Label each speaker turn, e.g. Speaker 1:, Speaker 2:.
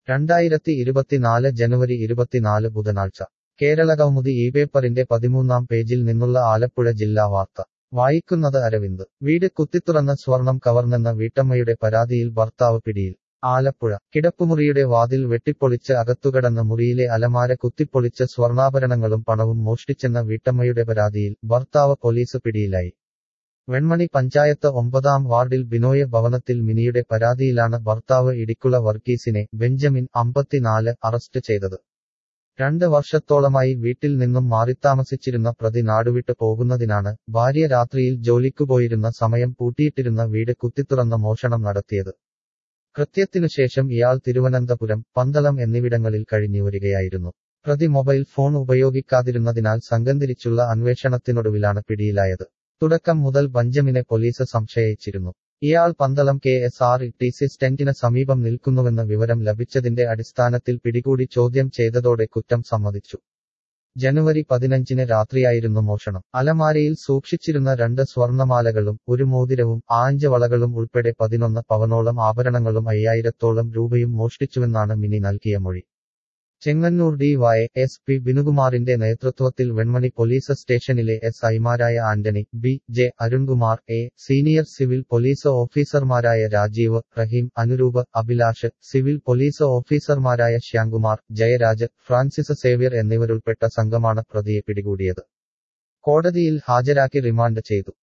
Speaker 1: രണ്ടായിരത്തി ഇരുപത്തിനാല് ജനുവരി ഇരുപത്തിനാല് ബുധനാഴ്ച കേരള കൗമുദി ഈ പേപ്പറിന്റെ പതിമൂന്നാം പേജിൽ നിന്നുള്ള ആലപ്പുഴ ജില്ലാ വാർത്ത വായിക്കുന്നത് അരവിന്ദ് വീട് കുത്തിത്തുറന്ന് സ്വർണം കവർന്നെന്ന വീട്ടമ്മയുടെ പരാതിയിൽ ഭർത്താവ് പിടിയിൽ ആലപ്പുഴ കിടപ്പുമുറിയുടെ വാതിൽ വെട്ടിപ്പൊളിച്ച് അകത്തുകടന്ന മുറിയിലെ അലമാര കുത്തിപ്പൊളിച്ച് സ്വർണ്ണാഭരണങ്ങളും പണവും മോഷ്ടിച്ചെന്ന വീട്ടമ്മയുടെ പരാതിയിൽ ഭർത്താവ് പോലീസ് പിടിയിലായി വെൺമണി പഞ്ചായത്ത് ഒമ്പതാം വാർഡിൽ ബിനോയ ഭവനത്തിൽ മിനിയുടെ പരാതിയിലാണ് ഭർത്താവ് ഇടിക്കുള വർഗീസിനെ ബെഞ്ചമിൻ അമ്പത്തിനാല് അറസ്റ്റ് ചെയ്തത് രണ്ട് വർഷത്തോളമായി വീട്ടിൽ നിന്നും മാറിത്താമസിച്ചിരുന്ന പ്രതി നാടുവിട്ട് പോകുന്നതിനാണ് ഭാര്യ രാത്രിയിൽ ജോലിക്കു പോയിരുന്ന സമയം പൂട്ടിയിട്ടിരുന്ന വീട് കുത്തിത്തുറന്ന മോഷണം നടത്തിയത് കൃത്യത്തിനുശേഷം ഇയാൾ തിരുവനന്തപുരം പന്തളം എന്നിവിടങ്ങളിൽ കഴിഞ്ഞുവരികയായിരുന്നു പ്രതി മൊബൈൽ ഫോൺ ഉപയോഗിക്കാതിരുന്നതിനാൽ സംഘംതിരിച്ചുള്ള അന്വേഷണത്തിനൊടുവിലാണ് പിടിയിലായത് തുടക്കം മുതൽ ബഞ്ചമിനെ പോലീസ് സംശയിച്ചിരുന്നു ഇയാൾ Pandalam K S R T C സ്റ്റെന്റിന് സമീപം നിൽക്കുന്നുവെന്ന വിവരം ലഭിച്ചതിന്റെ അടിസ്ഥാനത്തിൽ പിടികൂടി ചോദ്യം ചെയ്തതോടെ കുറ്റം സമ്മതിച്ചു ജനുവരി പതിനഞ്ചിന് രാത്രിയായിരുന്നു മോഷണം അലമാരയിൽ സൂക്ഷിച്ചിരുന്ന രണ്ട് സ്വർണമാലകളും ഒരു മോതിരവും ആഞ്ച് വളകളും ഉൾപ്പെടെ പതിനൊന്ന് പവനോളം ആഭരണങ്ങളും അയ്യായിരത്തോളം രൂപയും മോഷ്ടിച്ചുവെന്നാണ് മിനി നൽകിയ മൊഴി Chengannur D Y S P ബിനുകുമാറിന്റെ നേതൃത്വത്തിൽ വെൺമണി പോലീസ് സ്റ്റേഷനിലെ എസ് ഐമാരായ Antony B J Arunkumar A senior civil police ഓഫീസർമാരായ രാജീവ് റഹീം അനുരൂപ് അഭിലാഷ് സിവിൽ പോലീസ് ഓഫീസർമാരായ ശ്യാംകുമാർ ജയരാജ് ഫ്രാൻസിസ് സേവ്യർ എന്നിവരുൾപ്പെട്ട സംഘമാണ് പ്രതിയെ പിടികൂടിയത് കോടതിയിൽ ഹാജരാക്കി റിമാൻഡ് ചെയ്തു